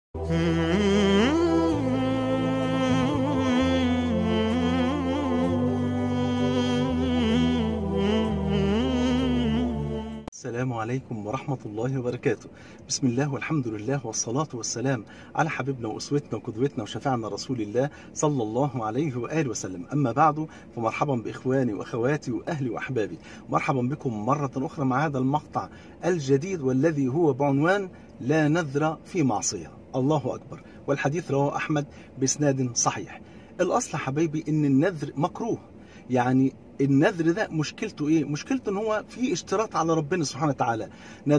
السلام عليكم ورحمة الله وبركاته بسم الله والحمد لله والصلاة والسلام على حبيبنا وأسوتنا وقدوتنا وشفاعنا رسول الله صلى الله عليه وآله وسلم أما بعد فمرحبا بإخواني وأخواتي وأهلي وأحبابي مرحبا بكم مرة أخرى مع هذا المقطع الجديد والذي هو بعنوان لا نذر في معصية الله أكبر والحديث رواه أحمد بإسناد صحيح الأصل حبايبي إن النذر مكروه يعني النذر ده مشكلته ايه مشكلته ان هو في اشتراط على ربنا سبحانه وتعالى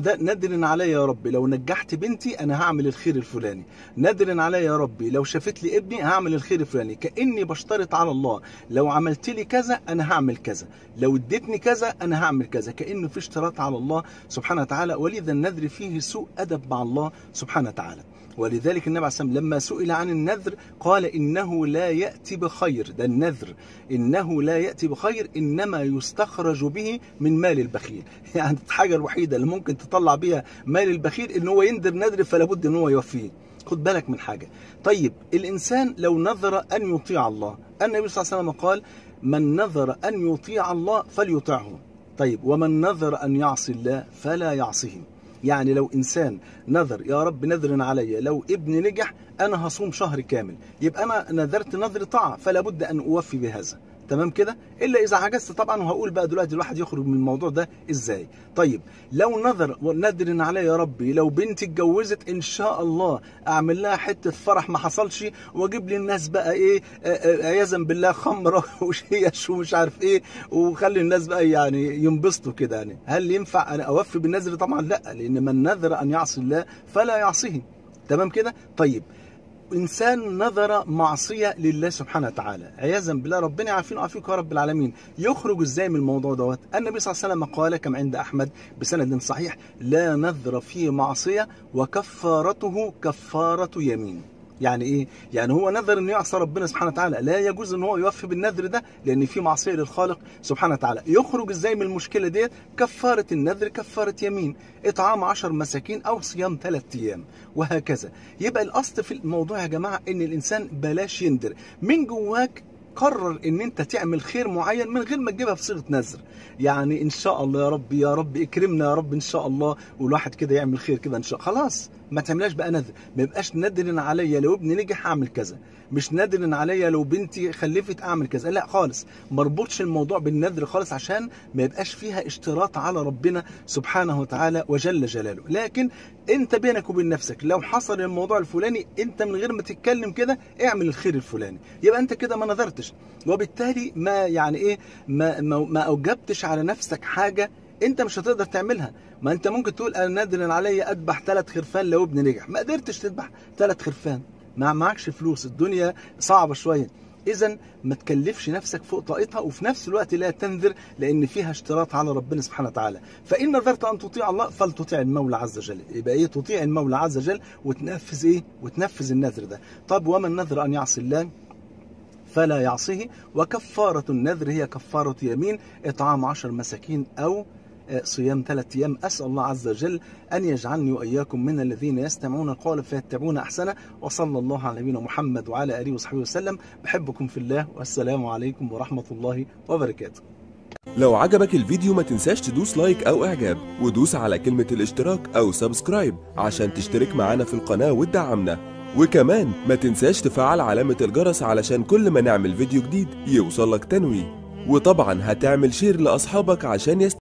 ندر علي يا ربي لو نجحت بنتي انا هعمل الخير الفلاني ندر علي يا ربي لو شافت لي ابني هعمل الخير الفلاني كاني بشترط على الله لو عملت لي كذا انا هعمل كذا لو اديتني كذا انا هعمل كذا كانه في اشتراط على الله سبحانه وتعالى ولذا النذر فيه سوء ادب مع الله سبحانه وتعالى ولذلك النبي عليه الصلاه لما سئل عن النذر قال انه لا ياتي بخير ده النذر انه لا ياتي بخير انما يستخرج به من مال البخيل يعني الحاجه الوحيده اللي ممكن تطلع بيها مال البخيل ان هو يندر نذر فلا بد ان هو يوفيه خد بالك من حاجه طيب الانسان لو نذر ان يطيع الله النبي صلى الله عليه وسلم قال من نذر ان يطيع الله فليطعه طيب ومن نذر ان يعصي الله فلا يعصه يعني لو انسان نذر يا رب نذر علي لو ابني نجح انا هصوم شهر كامل يبقى انا نذرت نذر طاعه فلا بد ان اوفي بهذا تمام كده الا اذا عجزت طبعا وهقول بقى دلوقتي الواحد يخرج من الموضوع ده ازاي طيب لو نذر نذر علي يا ربي لو بنتي اتجوزت ان شاء الله اعمل لها حته فرح ما حصلش واجيب للناس بقى ايه عياذا بالله خمره وشيش ومش عارف ايه وخلي الناس بقى يعني ينبسطوا كده يعني هل ينفع انا اوفي بالنذر طبعا لا لان من نذر ان يعصي الله فلا يعصيه تمام كده طيب انسان نذر معصيه لله سبحانه وتعالى عياذا بالله ربنا يعافينا ويعافيك يا رب العالمين يخرج ازاي من الموضوع دوت النبي صلى الله عليه وسلم قال كما عند احمد بسند صحيح لا نذر في معصيه وكفارته كفاره يمين يعني ايه يعني هو نذر انه يعصى ربنا سبحانه وتعالى لا يجوز ان هو يوفي بالنذر ده لان في معصيه للخالق سبحانه وتعالى يخرج ازاي من المشكله ديت كفاره النذر كفاره يمين اطعام عشر مساكين او صيام ثلاث ايام وهكذا يبقى الاصل في الموضوع يا جماعه ان الانسان بلاش يندر من جواك قرر ان انت تعمل خير معين من غير ما تجيبها في صيغه نذر يعني ان شاء الله يا رب يا رب اكرمنا يا رب ان شاء الله والواحد كده يعمل خير كده ان شاء الله خلاص ما تعملهاش بقى نذر ما يبقاش نادر عليا لو ابني نجح اعمل كذا مش نادر عليا لو بنتي خلفت اعمل كذا لا خالص ما اربطش الموضوع بالنذر خالص عشان ما يبقاش فيها اشتراط على ربنا سبحانه وتعالى وجل جلاله لكن انت بينك وبين نفسك لو حصل الموضوع الفلاني انت من غير ما تتكلم كده اعمل الخير الفلاني يبقى انت كده ما نذرتش وبالتالي ما يعني ايه ما ما, ما اوجبتش على نفسك حاجه انت مش هتقدر تعملها ما انت ممكن تقول انا نادر عليا اذبح ثلاث خرفان لو ابني نجح ما قدرتش تذبح ثلاث خرفان ما معكش فلوس الدنيا صعبه شويه اذا ما تكلفش نفسك فوق طاقتها وفي نفس الوقت لا تنذر لان فيها اشتراط على ربنا سبحانه وتعالى فان نذرت ان تطيع الله فلتطيع المولى عز وجل يبقى ايه تطيع المولى عز وجل وتنفذ ايه وتنفذ النذر ده طب ومن نذر ان يعصي الله فلا يعصيه وكفارة النذر هي كفارة يمين إطعام عشر مساكين أو صيام ثلاثة أيام أسأل الله عز وجل أن يجعلني وإياكم من الذين يستمعون القول فيتبعون أحسنه وصلى الله على نبينا محمد وعلى آله وصحبه وسلم بحبكم في الله والسلام عليكم ورحمة الله وبركاته لو عجبك الفيديو ما تنساش تدوس لايك أو إعجاب ودوس على كلمة الاشتراك أو سبسكرايب عشان تشترك معانا في القناة وتدعمنا وكمان ما تنساش تفعل علامة الجرس علشان كل ما نعمل فيديو جديد يوصلك تنويه وطبعا هتعمل شير لأصحابك عشان يست...